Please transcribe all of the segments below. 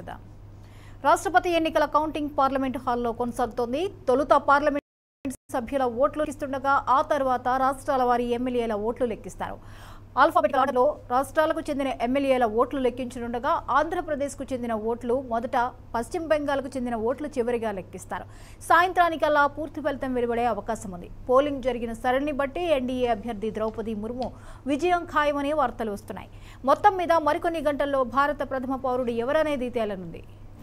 మాట్లాడదాం రాష్ట్రపతి ఎన్నికల కౌంటింగ్ పార్లమెంటు హాల్లో కొనసాగుతోంది తొలుత పార్లమెంట్ సభ్యుల ఓట్లు లెక్కిస్తుండగా ఆ తర్వాత రాష్ట్రాల వారి ఎమ్మెల్యేల ఓట్లు లెక్కిస్తారు ఆల్ఫాబెటికల్ ఆర్డర్లో రాష్ట్రాలకు చెందిన ఎమ్మెల్యేల ఓట్లు లెక్కించనుండగా ఆంధ్రప్రదేశ్కు చెందిన ఓట్లు మొదట పశ్చిమ బెంగాల్కు చెందిన ఓట్లు చివరిగా లెక్కిస్తారు సాయంత్రానికల్లా పూర్తి ఫలితం వెలువడే అవకాశం ఉంది పోలింగ్ జరిగిన సరళిని బట్టి ఎన్డీఏ అభ్యర్థి ద్రౌపది ముర్ము విజయం ఖాయమనే వార్తలు వస్తున్నాయి మొత్తం మీద మరికొన్ని గంటల్లో భారత ప్రథమ పౌరుడు ఎవరనేది తేలనుంది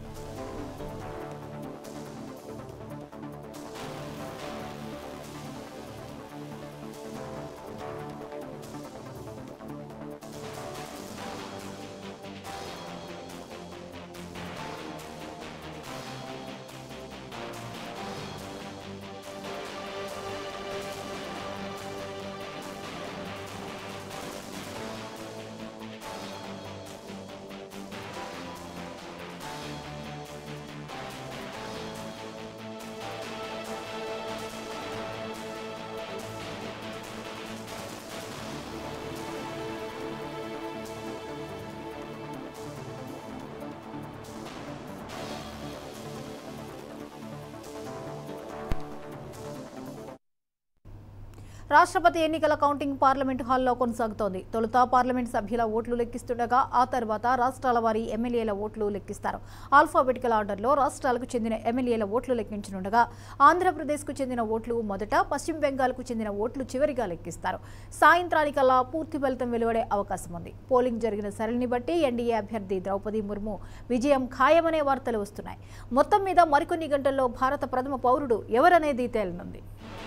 రాష్ట్రపతి ఎన్నికల కౌంటింగ్ పార్లమెంటు హాల్లో కొనసాగుతోంది తొలుత పార్లమెంట్ సభ్యుల ఓట్లు లెక్కిస్తుండగా ఆ తర్వాత రాష్ట్రాల వారి ఎమ్మెల్యేల ఓట్లు లెక్కిస్తారు ఆల్ఫాబెటికల్ ఆర్డర్లో రాష్ట్రాలకు చెందిన ఎమ్మెల్యేల ఓట్లు లెక్కించనుండగా ఆంధ్రప్రదేశ్కు చెందిన ఓట్లు మొదట పశ్చిమ బెంగాల్కు చెందిన ఓట్లు చివరిగా లెక్కిస్తారు సాయంత్రానికల్లా పూర్తి ఫలితం వెలువడే అవకాశం ఉంది పోలింగ్ జరిగిన సరళిని బట్టి ఎన్డీఏ అభ్యర్థి ద్రౌపది ముర్ము విజయం ఖాయమనే వార్తలు వస్తున్నాయి మొత్తం మీద మరికొన్ని గంటల్లో భారత ప్రథమ పౌరుడు ఎవరనేది తేలనుంది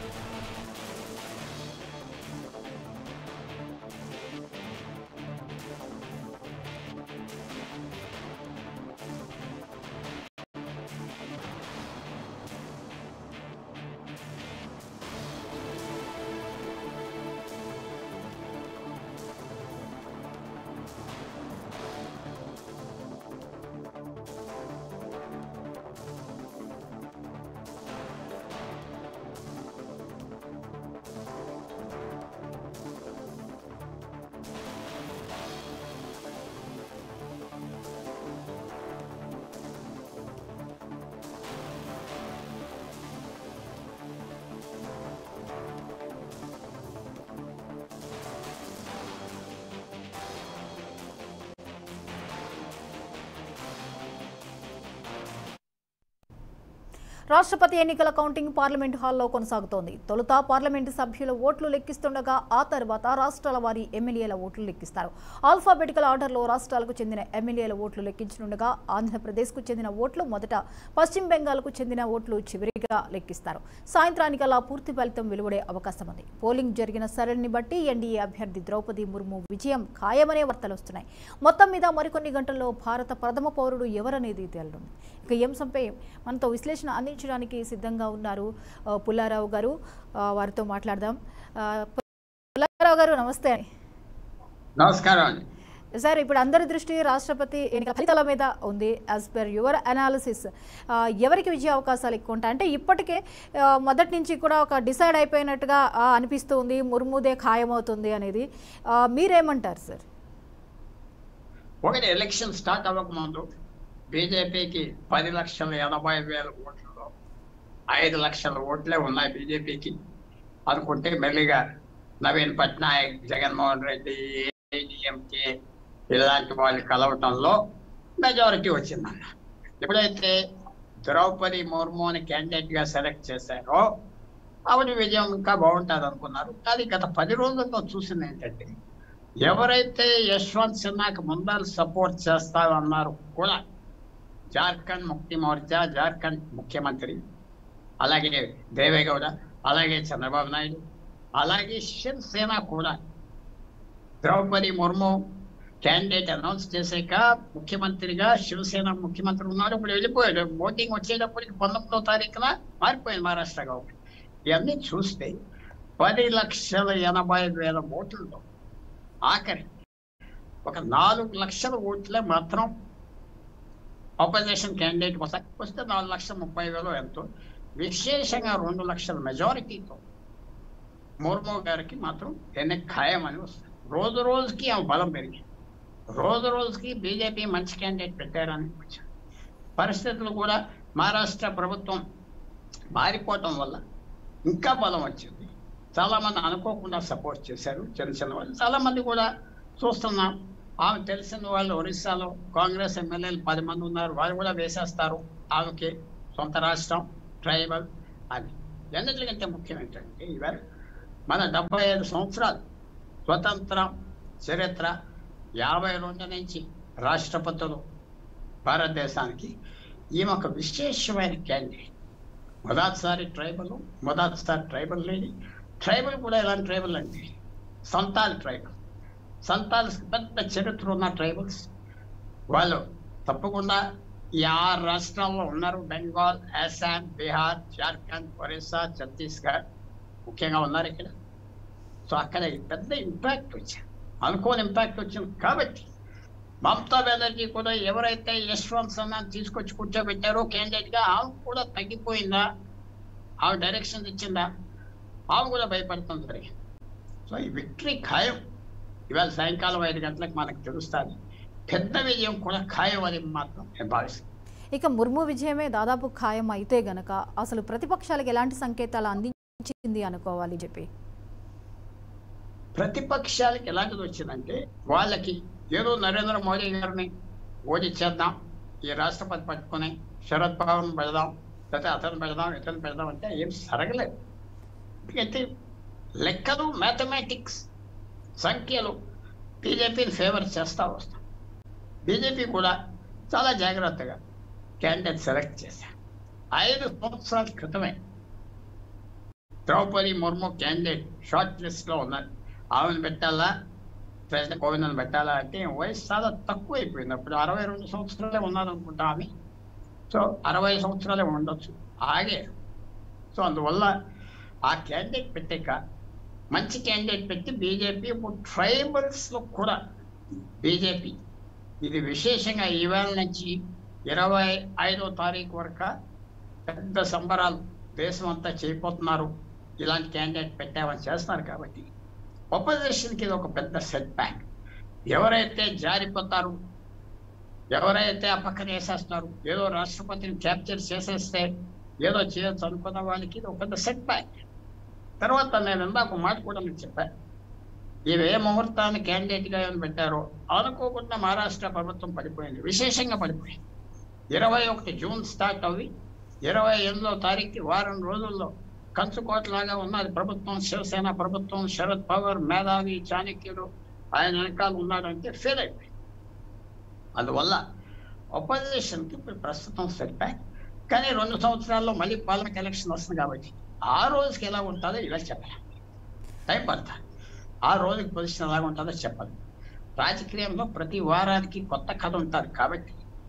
రాష్ట్రపతి ఎన్నికల కౌంటింగ్ పార్లమెంటు హాల్లో కొనసాగుతోంది తొలుత పార్లమెంటు సభ్యుల ఓట్లు లెక్కిస్తుండగా ఆ తర్వాత రాష్ట్రాల వారి ఎమ్మెల్యేల ఓట్లు లెక్కిస్తారు ఆల్ఫాబెటికల్ ఆర్డర్లో రాష్ట్రాలకు చెందిన ఎమ్మెల్యేల ఓట్లు లెక్కించనుండగా ఆంధ్రప్రదేశ్కు చెందిన ఓట్లు మొదట పశ్చిమ బెంగాల్కు చెందిన ఓట్లు చివరిగా లెక్కిస్తారు సాయంత్రానికల్లా పూర్తి ఫలితం వెలువడే అవకాశం ఉంది పోలింగ్ జరిగిన సరళిని బట్టి ఎన్డీఏ అభ్యర్థి ద్రౌపది ముర్ము విజయం ఖాయమనే వార్తలు వస్తున్నాయి మొత్తం మీద మరికొన్ని గంటల్లో భారత ప్రథమ పౌరుడు ఎవరనేది తేలనుంది ఇక ఈ అంశంపై మనతో విశ్లేషణ అందించడానికి సిద్ధంగా ఉన్నారు ఆ, పుల్లారావు గారు ఆ, వారితో మాట్లాడదాం ఆ, పుల్లారావు గారు నమస్తే నమస్కారం అండి సార్ ఇప్పుడు అందరి దృష్టి రాష్ట్రపతి ఎన్నికల ఫలితాల మీద ఉంది యాజ్ పర్ యువర్ అనాలిసిస్ ఎవరికి విజయ అవకాశాలు ఎక్కువ ఉంటాయి అంటే ఇప్పటికే ఆ, మొదటి నుంచి కూడా ఒక డిసైడ్ అయిపోయినట్టుగా ఆ, అనిపిస్తుంది ముర్ముదే ఖాయమవుతుంది అనేది ఆ, మీరేమంటారు సార్ ఒకటి ఎలక్షన్ స్టార్ట్ అవ్వకముందు బీజేపీకి పది లక్షల ఎనభై వేల ఓట్లలో ఐదు లక్షల ఓట్లే ఉన్నాయి బీజేపీకి అనుకుంటే మెల్లిగా నవీన్ పట్నాయక్ జగన్మోహన్ రెడ్డి ఏడీఎంకే ఇలాంటి వాళ్ళు కలవటంలో మెజారిటీ వచ్చిందన్న ఎప్పుడైతే ద్రౌపది ముర్ముని క్యాండిడేట్ గా సెలెక్ట్ చేశారో ఆవిడ విజయం ఇంకా బాగుంటుంది అనుకున్నారు కానీ గత పది రోజుల్లో చూసింది ఏంటంటే ఎవరైతే యశ్వంత్ సిన్హాకి ముందర సపోర్ట్ చేస్తారన్నారు కూడా జార్ఖండ్ ముక్తి మోర్చా జార్ఖండ్ ముఖ్యమంత్రి అలాగే దేవేగౌడ అలాగే చంద్రబాబు నాయుడు అలాగే శివసేన కూడా ద్రౌపది ముర్ము క్యాండిడేట్ అనౌన్స్ చేశాక ముఖ్యమంత్రిగా శివసేన ముఖ్యమంత్రి ఉన్నాడు ఇప్పుడు వెళ్ళిపోయాడు ఓటింగ్ వచ్చేటప్పటికి పంతొమ్మిదో తారీఖున మారిపోయింది మహారాష్ట్ర గవర్నమెంట్ ఇవన్నీ చూస్తే పది లక్షల ఎనభై వేల ఓట్లలో ఆఖరి ఒక నాలుగు లక్షల ఓట్లే మాత్రం ఆపోజిషన్ క్యాండిడేట్ వస్తాయి వస్తే నాలుగు లక్షల ముప్పై వేలు ఎంతో విశేషంగా రెండు లక్షల మెజారిటీతో ముర్ము గారికి మాత్రం ఎన్ని ఖాయమని వస్తుంది రోజు రోజుకి ఆమె బలం పెరిగింది రోజు రోజుకి బీజేపీ మంచి క్యాండిడేట్ పెట్టారని వచ్చారు పరిస్థితులు కూడా మహారాష్ట్ర ప్రభుత్వం మారిపోవటం వల్ల ఇంకా బలం వచ్చింది చాలా మంది అనుకోకుండా సపోర్ట్ చేశారు చిన్న చిన్న వాళ్ళు చాలా మంది కూడా చూస్తున్నాం ఆమె తెలిసిన వాళ్ళు ఒరిస్సాలో కాంగ్రెస్ ఎమ్మెల్యేలు పది మంది ఉన్నారు వాళ్ళు కూడా వేసేస్తారు ఆమెకి సొంత రాష్ట్రం ట్రైబల్ అని ఎన్నిటికంటే ముఖ్యం ఏంటంటే ఇవాళ మన డెబ్బై ఐదు సంవత్సరాలు స్వతంత్రం చరిత్ర యాభై రెండు నుంచి రాష్ట్రపతులు భారతదేశానికి ఈమె ఒక విశేషమైన క్యాండిడేట్ మొదటిసారి ట్రైబల్ మొదటిసారి ట్రైబల్ లేని ట్రైబల్ కూడా ఎలాంటి ట్రైబల్ అంటే సంతాల్ ట్రైబల్ సంతాల్స్ పెద్ద చరిత్ర ఉన్న ట్రైబల్స్ వాళ్ళు తప్పకుండా ఈ ఆరు రాష్ట్రాల్లో ఉన్నారు బెంగాల్ అస్సాం బీహార్ జార్ఖండ్ ఒరిస్సా ఛత్తీస్గఢ్ ముఖ్యంగా ఉన్నారు ఇక్కడ సో అక్కడ ఈ పెద్ద ఇంపాక్ట్ వచ్చింది అనుకోని ఇంపాక్ట్ వచ్చింది కాబట్టి మమతా బెనర్జీ కూడా ఎవరైతే యశ్వంత్ సన్నాన్ని తీసుకొచ్చి కూర్చోబెట్టారో candidate గా ఆమె కూడా తగ్గిపోయిందా ఆమె డైరెక్షన్ ఇచ్చిందా ఆమె కూడా భయపడుతుంది జరిగింది సో ఈ విక్టరీ ఖాయం ఇవాళ సాయంకాలం ఐదు గంటలకు మనకు తెలుస్తుంది పెద్ద విజయం కూడా ఖాయం అని మాత్రం నేను భావిస్తాను ఇక ముర్ము విజయమే దాదాపు ఖాయం అయితే గనక అసలు ప్రతిపక్షాలకు ఎలాంటి సంకేతాలు అందించింది అనుకోవాలి చెప్పి ప్రతిపక్షాలకి ఎలాంటిది వచ్చిందంటే వాళ్ళకి ఏదో నరేంద్ర మోడీ గారిని ఓడించేద్దాం ఈ రాష్ట్రపతి పట్టుకొని శరద్ పవార్ని పెడదాం లేకపోతే అతను పెడదాం ఇతను పెడదాం అంటే ఏం సరగలేదు ఎందుకంటే లెక్కలు మ్యాథమెటిక్స్ సంఖ్యలు బీజేపీని ఫేవర్ చేస్తూ వస్తాం బీజేపీ కూడా చాలా జాగ్రత్తగా క్యాండిడేట్ సెలెక్ట్ చేశారు ఐదు సంవత్సరాల క్రితమే Draupadi Murmu candidate shortlist లో ఉన్నారు ఆమెను పెట్టాలా ప్రెసిడెంట్ కోవింద్ పెట్టాలా అంటే వయసు చాలా తక్కువ అయిపోయింది అప్పుడు అరవై రెండు సంవత్సరాలే ఉన్నారు అనుకుంటా ఆమె సో అరవై సంవత్సరాలే ఉండొచ్చు ఆగే సో అందువల్ల ఆ క్యాండిడేట్ పెట్టాక మంచి క్యాండిడేట్ పెట్టి బీజేపీ ఇప్పుడు ట్రైబల్స్ లో కూడా బీజేపీ ఇది విశేషంగా ఈవేళ నుంచి ఇరవై ఐదో తారీఖు వరకు పెద్ద సంబరాలు దేశం అంతా చేయబోతున్నారు ఇలాంటి క్యాండిడేట్ పెట్టామని చేస్తున్నారు కాబట్టి ఒపోజిషన్కి ఇది ఒక పెద్ద సెట్ బ్యాక్ ఎవరైతే జారిపోతారు ఎవరైతే ఆ పక్కన వేసేస్తున్నారు ఏదో రాష్ట్రపతిని క్యాప్చర్ చేసేస్తే ఏదో చేయొచ్చు అనుకున్న వాళ్ళకి ఇది ఒక పెద్ద సెట్ బ్యాక్ తర్వాత నేను ఇందాక ఒక మాట కూడా మీకు చెప్పాను ఇవి ఏ ముహూర్తాన్ని క్యాండిడేట్గా ఏమైనా పెట్టారో అనుకోకుండా మహారాష్ట్ర ప్రభుత్వం పడిపోయింది విశేషంగా పడిపోయింది ఇరవై ఒకటి జూన్ స్టార్ట్ అవి ఇరవై ఎనిమిదో తారీఖు వారం రోజుల్లో కంచుకోటలాగా ఉన్నది ప్రభుత్వం శివసేన ప్రభుత్వం శరద్ పవార్ మేధావి చాణక్యుడు ఆయన వెనకాల ఉన్నాడంటే ఫెయిల్ అయిపోయింది అందువల్ల ఒపోజిషన్కి ఇప్పుడు ప్రస్తుతం సెట్ బ్యాక్ కానీ రెండు సంవత్సరాల్లో మళ్ళీ పార్లమెంట్ ఎలక్షన్ వస్తుంది కాబట్టి ఆ రోజుకి ఎలా ఉంటుందో ఇలా చెప్పాలి టైం పడుతుంది ఆ రోజుకి పొజిషన్ ఎలా ఉంటుందో చెప్పాలి రాజకీయంలో ప్రతి వారానికి కొత్త కథ ఉంటుంది కాబట్టి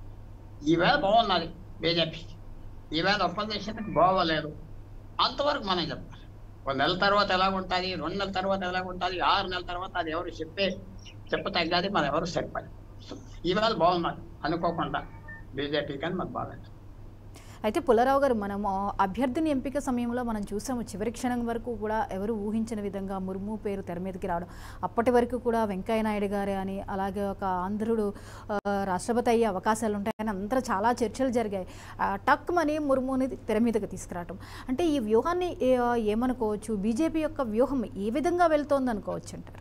ఈవేళ బాగున్నది బీజేపీకి ఈవేళ ఒప్పందేశానికి బాగోలేదు అంతవరకు మనం చెప్పాలి ఒక నెల తర్వాత ఎలా ఉంటుంది రెండు నెలల తర్వాత ఎలా ఉంటుంది ఆరు నెలల తర్వాత అది ఎవరు చెప్పే చెప్పతాం కానీ మనం ఎవరు సరిపడి ఈవేళ బాగున్నది అనుకోకుండా బీజేపీ కానీ మనకు బాగాలేదు అయితే పుల్లారావు గారు మనం ఆ, అభ్యర్థిని ఎంపిక సమయంలో మనం చూసాము చివరి క్షణం వరకు కూడా ఎవరు ఊహించిన విధంగా ముర్ము పేరు తెర మీదకి రావడం అప్పటి వరకు కూడా వెంకయ్య నాయుడు గారే అని అలాగే ఒక ఆంధ్రుడు ఆ, రాష్ట్రపతి అయ్యే అవకాశాలు ఉంటాయని అందరూ చాలా చర్చలు జరిగాయి ఆ, టక్ మని ముర్ముని తెర మీదకి తీసుకురావడం అంటే ఈ వ్యూహాన్ని ఏ- ఏమనుకోవచ్చు బీజేపీ యొక్క వ్యూహం ఏ విధంగా వెళ్తోంది అనుకోవచ్చు అంటారు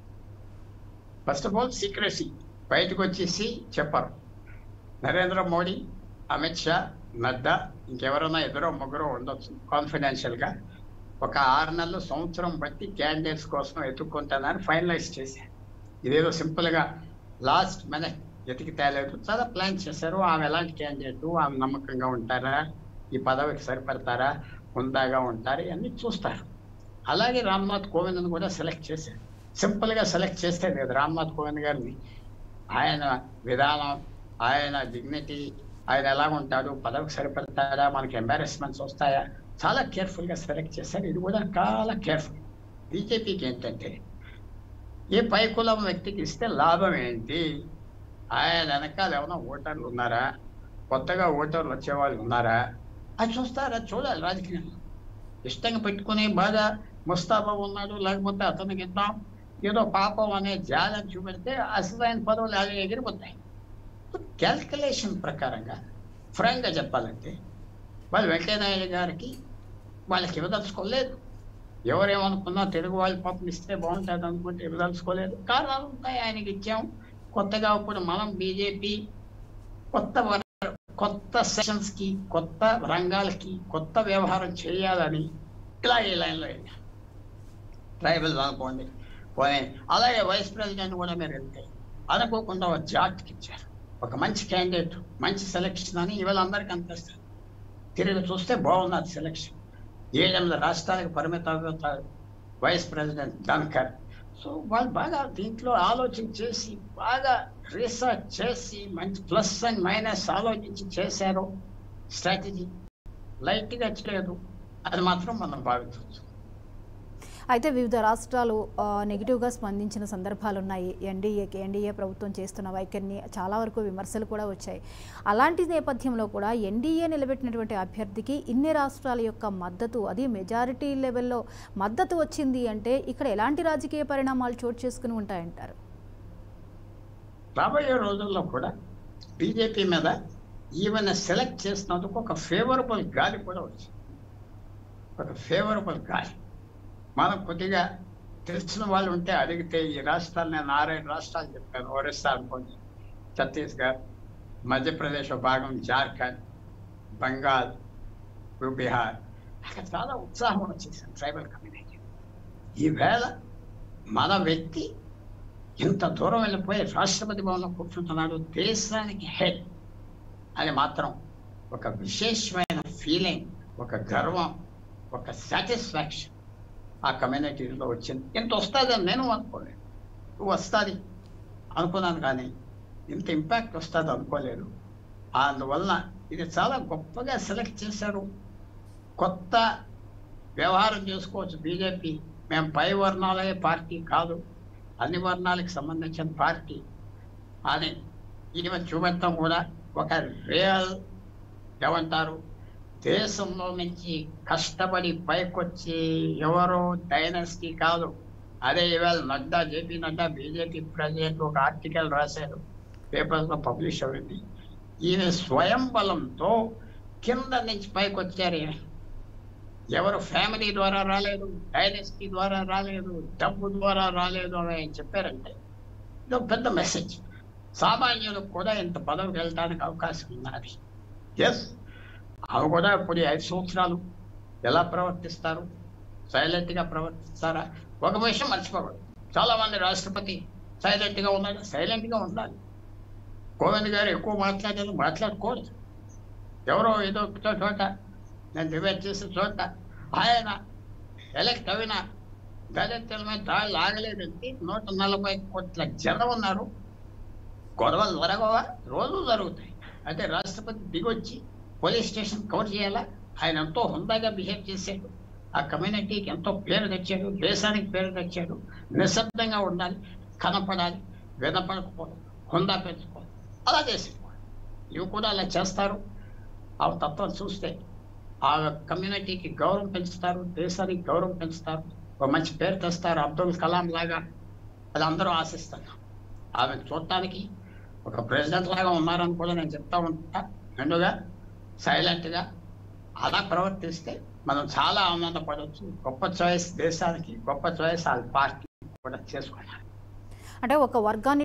ఫస్ట్ ఆఫ్ ఆల్ సీక్రసీ బయటకు వచ్చేసి చెప్పరు నరేంద్ర మోడీ అమిత్ షా నడ్డా ఇంకెవరైనా ఇద్దరు ముగ్గురు ఉండొచ్చు కాన్ఫిడెన్షియల్ గా ఒక ఆరు నెలలు సంవత్సరం బట్టి క్యాండిడేట్స్ కోసం ఎత్తుక్కుంటానని ఫైనలైజ్ చేశారు ఇదేదో సింపుల్ గా లాస్ట్ మినిట్ ఎతికి తేలేదు చాలా ప్లాన్ చేశారు ఆమె ఎలాంటి క్యాండిడేట్ ఆమె నమ్మకంగా ఉంటారా ఈ పదవికి సరిపడతారా హుందాగా ఉంటారా ఇవన్నీ చూస్తారు అలాగే రామ్నాథ్ కోవింద్ని కూడా సెలెక్ట్ చేశారు సింపుల్ గా సెలెక్ట్ చేస్తే లేదు రామ్నాథ్ కోవింద్ గారిని ఆయన విధానం ఆయన డిగ్నిటీ ఆయన ఎలా ఉంటాడు పదవికి సరిపడతాడా మనకి ఎంబారెస్మెంట్స్ వస్తాయా చాలా కేర్ఫుల్ గా సెలెక్ట్ చేశారు ఇది కూడా చాలా కేర్ఫుల్ బీజేపీకి ఏంటంటే ఏ పై కులం వ్యక్తికి ఇస్తే లాభం ఏంటి ఆయన వెనకాల ఏమైనా ఓటర్లు ఉన్నారా కొత్తగా ఓటర్లు వచ్చేవాళ్ళు ఉన్నారా అది చూస్తారా చూడాలి రాజకీయంలో ఇష్టంగా పెట్టుకుని బాగా ముస్తాబా ఉన్నాడు లేకపోతే అతనికి ఇద్దాం ఏదో పాపం అనే జాలని చూపెడితే అసలైన పదవులు అవి ఎగిరిపోతాయి క్యాల్కులేషన్ ప్రకారంగా ఫ్రాంక్గా చెప్పాలంటే వాళ్ళు వెంకయ్యనాయుడు గారికి వాళ్ళకి ఇవ్వదలుచుకోలేదు ఎవరేమనుకున్నా తెలుగు వాళ్ళు పాపం ఇస్తే బాగుంటుంది అనుకుంటే ఇవ్వదలుచుకోలేదు కారణాలు ఉంటాయి ఆయనకి ఇచ్చాం కొత్తగా ఇప్పుడు మనం బీజేపీ కొత్త వర- కొత్త సెషన్స్ కి కొత్త రంగాలకి కొత్త వ్యవహారం చేయాలని ఇలా ఈ లైన్లో వెళ్ళాం ట్రైబల్ అనుకోండి పోనీ అలాగే వైస్ ప్రెసిడెంట్ కూడా మీరు వెళ్తే అనుకోకుండా ఒక జాట్కి ఇచ్చారు ఒక మంచి క్యాండిడేట్ మంచి సెలక్షన్ అని ఇవాళ అందరికీ అనిపిస్తుంది తిరిగి చూస్తే బాగున్నది సెలక్షన్ ఏడెనిమిది రాష్ట్రాలకు పరిమితం అవుతారు వైస్ ప్రెసిడెంట్ ధన్కర్ సో వాళ్ళు బాగా దీంట్లో ఆలోచన చేసి బాగా రీసెర్చ్ చేసి మంచి ప్లస్ అండ్ మైనస్ ఆలోచించి చేశారు స్ట్రాటజీ లైట్గా చేయలేదు అది మాత్రం మనం భావించవచ్చు అయితే వివిధ రాష్ట్రాలు ఆ, నెగిటివ్గా స్పందించిన సందర్భాలు ఉన్నాయి ఎన్డీఏకి ఎన్డీఏ ప్రభుత్వం చేస్తున్న వైఖరిని చాలా వరకు విమర్శలు కూడా వచ్చాయి అలాంటి నేపథ్యంలో కూడా ఎన్డీఏ నిలబెట్టినటువంటి అభ్యర్థికి ఇన్ని రాష్ట్రాల యొక్క మద్దతు అది మెజారిటీ లెవెల్లో మద్దతు వచ్చింది అంటే ఇక్కడ ఎలాంటి రాజకీయ పరిణామాలు చోటు చేసుకుని ఉంటాయంటారు రాబోయే రోజుల్లో కూడా బీజేపీ మీద ఈవెన్ సెలెక్ట్ చేసినందుకు ఒక ఫేవరబుల్ గాలి కూడా వచ్చింది ఒక ఫేవరబుల్ గాలి మనం కొద్దిగా తెలిసిన వాళ్ళు ఉంటే అడిగితే ఈ రాష్ట్రాలు నేను ఆరేడు రాష్ట్రాలు చెప్పాను ఒరిస్సా అనుకోండి ఛత్తీస్గఢ్ మధ్యప్రదేశ్ ఒక భాగం జార్ఖండ్ బంగాల్ బీహార్ అక్కడ చాలా ఉత్సాహం వచ్చేసింది ట్రైబల్ కమ్యూనిటీ ఈవేళ మన వ్యక్తి ఇంత దూరం వెళ్ళిపోయి రాష్ట్రపతి భవన్లో కూర్చుంటున్నాడు దేశానికి హెడ్ అది మాత్రం ఒక విశేషమైన ఫీలింగ్ ఒక గర్వం ఒక సాటిస్ఫాక్షన్ ఆ కమ్యూనిటీలో వచ్చింది ఇంత వస్తుందని నేను అనుకోలేదు వస్తుంది అనుకున్నాను కానీ ఇంత ఇంపాక్ట్ వస్తుంది అనుకోలేదు అందువలన ఇది చాలా గొప్పగా సెలెక్ట్ చేశారు కొత్త వ్యవహారం చేసుకోవచ్చు బీజేపీ మేము పై వర్ణాలే పార్టీ కాదు అన్ని వర్ణాలకు సంబంధించిన పార్టీ అని ఈమె చూపెట్టడం కూడా ఒక రియల్ ఏమంటారు దేశంలో నుంచి కష్టపడి పైకొచ్చి ఎవరో డైనస్టీ కాదు అదే ఇవాళ Nadda JP Nadda BJP president ఒక ఆర్టికల్ రాశారు పేపర్స్లో పబ్లిష్ అయింది ఈయన స్వయం బలంతో కింద నుంచి పైకి వచ్చారు ఈయన. ఎవరు ఫ్యామిలీ ద్వారా రాలేదు డైనస్టీ ద్వారా రాలేదు డబ్బు ద్వారా రాలేదు అని ఆయన చెప్పారంటే ఇది ఒక పెద్ద మెసేజ్ సామాన్యులకు కూడా ఇంత పదవికి వెళ్ళడానికి అవకాశం ఉన్నది ఎస్ అవి కూడా ఇప్పుడు ఈ ఐదు సంవత్సరాలు ఎలా ప్రవర్తిస్తారు సైలెంట్ గా ప్రవర్తిస్తారా ఒక విషయం మర్చిపోకూడదు చాలా మంది రాష్ట్రపతి సైలెంట్ గా ఉన్నాడు సైలెంట్ గా ఉండాలి కోవింద్ గారు ఎక్కువ మాట్లాడారు మాట్లాడకూడదు ఎవరో ఏదో ఒక చోట నేను డిబేట్ చేసే చోట ఆయన ఎలక్ట్ అయిన దళితుల మీద దాడులు ఆగలేదంటే నూట నలభై కోట్ల జనం ఉన్నారు గొడవలు జరగవా రోజు జరుగుతాయి అయితే రాష్ట్రపతి దిగొచ్చి పోలీస్ స్టేషన్ కవర్ చేయాలా ఆయన ఎంతో హుందాగా బిహేవ్ చేశాడు ఆ కమ్యూనిటీకి ఎంతో పేరు తెచ్చాడు దేశానికి పేరు తెచ్చాడు నిశ్శబ్దంగా ఉండాలి కనపడాలి వినపడకపోవడం హుందా పెంచుకోవాలి అలా చేసేవాడు ఇవి కూడా అలా చేస్తారు ఆ తత్వం చూస్తే ఆ కమ్యూనిటీకి గౌరవం పెంచుతారు దేశానికి గౌరవం పెంచుతారు ఒక మంచి పేరు తెస్తారు అబ్దుల్ కలాం లాగా అది అందరూ ఆశిస్తున్నాం ఆమె చూడటానికి ఒక ప్రెసిడెంట్ లాగా ఉన్నారని కూడా నేను చెప్తా ఉంటా మెండుగా సైలెంట్గా అలా ప్రవర్తిస్తే మనం చాలా ఆనందపడవచ్చు గొప్ప చాయిస్ దేశానికి గొప్ప చాయిస్ ఆ పార్టీ కూడా చేసుకోవాలి అంటే ఒక వర్గాన్ని